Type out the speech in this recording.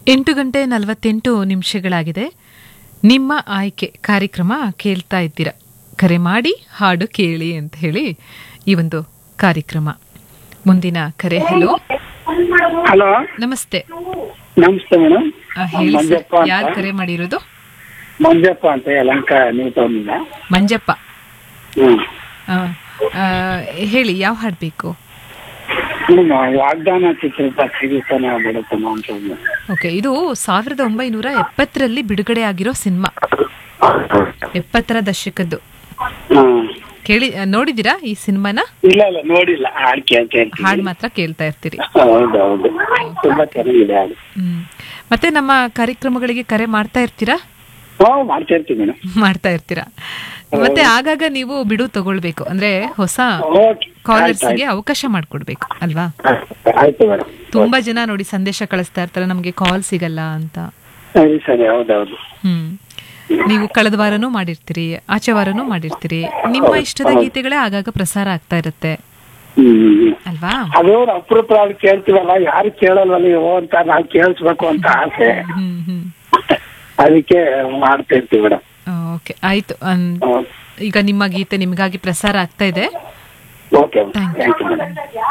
ಎಂಟು ಗಂಟೆ ನಲವತ್ತೆಂಟು ನಿಮಿಷಗಳಾಗಿದೆ ನಿಮ್ಮ ಆಯ್ಕೆ ಕಾರ್ಯಕ್ರಮ ಕೇಳ್ತಾ ಇದ್ದೀರಾ ಕರೆ ಮಾಡಿ ಹಾಡು ಕೇಳಿ ಅಂತ ಹೇಳಿ ಈ ಒಂದು ಕಾರ್ಯಕ್ರಮ ಮುಂದಿನ ಕರೆ ಹಲೋ ಹಲೋ ನಮಸ್ತೆ ನಮಸ್ತೆ ಮೇಡಮ್ ಆ, ಹೇಳಿ ಸರ್ ಮಂಜಪ್ಪ ಯಾರು ಅಂತ ಕರೆ ಮಾಡಿರೋದು ಮಂಜಪ್ಪ ಅಂತ ಯಲಂಕ ನೀವು ತಗೊಂಡಿದ್ದ ಮಂಜಪ್ಪ ಹ್ಮ್ ಆ, ಆ, ಹೇಳಿ ಯಾವ ಹಾಡು ಬೇಕು ಮೇಡಮ್ ವಾಗ್ದಾನ ಚಿತ್ರದ ಸಿಗಿತಾನೆ ಆಗ್ಬಿಡುತ್ತೆ ಅಂತ ಓಕೆ ಇದು ಸಾವಿರದ ಒಂಬೈನೂರ ಎಪ್ಪತ್ತರಲ್ಲಿ ಬಿಡುಗಡೆ ಆಗಿರೋ ಸಿನಿಮಾ ಎಪ್ಪತ್ತರ ದಶಕದ್ದು ಹ್ಮ್ ಕೇಳಿ ಆ, ನೋಡಿದೀರಾ ಈ ಸಿನಿಮಾನ ಇಲ್ಲ ಇಲ್ಲ ನೋಡಿಲ್ಲ ಹಾಡು ಕೇಳ್ತಾ ಇರ್ತೀನಿ ಹಾಡು ಮಾತ್ರ ಕೇಳ್ತಾ ಇರ್ತೀರಿ ಹೌದು ಹೌದು ತುಂಬಾ ಚೆನ್ನಾಗಿದೆ ಹಾಡು ಹ್ಮ್ ಮತ್ತೆ ನಮ್ಮ ಕಾರ್ಯಕ್ರಮಗಳಿಗೆ ಕರೆ ಮಾಡ್ತಾ ಇರ್ತೀರಾ ಹ್ಞೂ ಮಾಡ್ತಾ ಇರ್ತೀನಿ ಮೇಡಮ್ ಮಾಡ್ತಾ ಇರ್ತೀರಾ ಮತ್ತೆ ಆಗಾಗ ನೀವು ಬಿಡು ತಗೊಳ್ಬೇಕು ಅಂದ್ರೆ ಹೊಸ ಓಕೆ ಕಾಲರ್ಸ್ಗೆ ಅವಕಾಶ ಮಾಡ್ಕೊಡ್ಬೇಕು ಅಲ್ವಾ ಆಯ್ತು ಮೇಡಮ್ ತುಂಬಾ ಜನ ನೋಡಿ ಸಂದೇಶ ಕಳಿಸ್ತಾ ಇರ್ತಾರೆ ನಮ್ಗೆ ಕಾಲ್ ಸಿಗಲ್ಲ ಅಂತ ಸರಿ ಸರಿ ಹೌದೌದು ಹ್ಮ್ ನೀವು ಕಳೆದ ವಾರನೂ ಮಾಡಿರ್ತೀರಿ ಆಚೆ ವಾರನೂ ಮಾಡಿರ್ತೀರಿ ನಿಮ್ಮ ಇಷ್ಟದ ಗೀತೆಗಳೇ ಆಗಾಗ ಪ್ರಸಾರ ಆಗ್ತಾ ಇರುತ್ತೆ ಹ್ಮ್ ಅಲ್ವಾ ಅದು ಅಪರೂಪ ಹಾಡು ಕೇಳ್ತೀವಲ್ಲ ಯಾರು ಕೇಳಲ್ವಲ್ಲ ಇವು ಅಂತ ನಾವು ಕೇಳಿಸ್ಬೇಕು ಅಂತ ಆಸೆ ಹ್ಮ್ ಹ್ಮ್ ಅದಕ್ಕೆ ಮಾಡ್ತಾ ಇರ್ತೀವಿ ಮೇಡಮ್ ಓಕೆ ಆಯ್ತು ಅನ್- ಈಗ ನಿಮ್ಮ ಗೀತೆ ನಿಮಗಾಗಿ ಪ್ರಸಾರ ಆಗ್ತಾ ಇದೆ okay Thank you. Thank you madam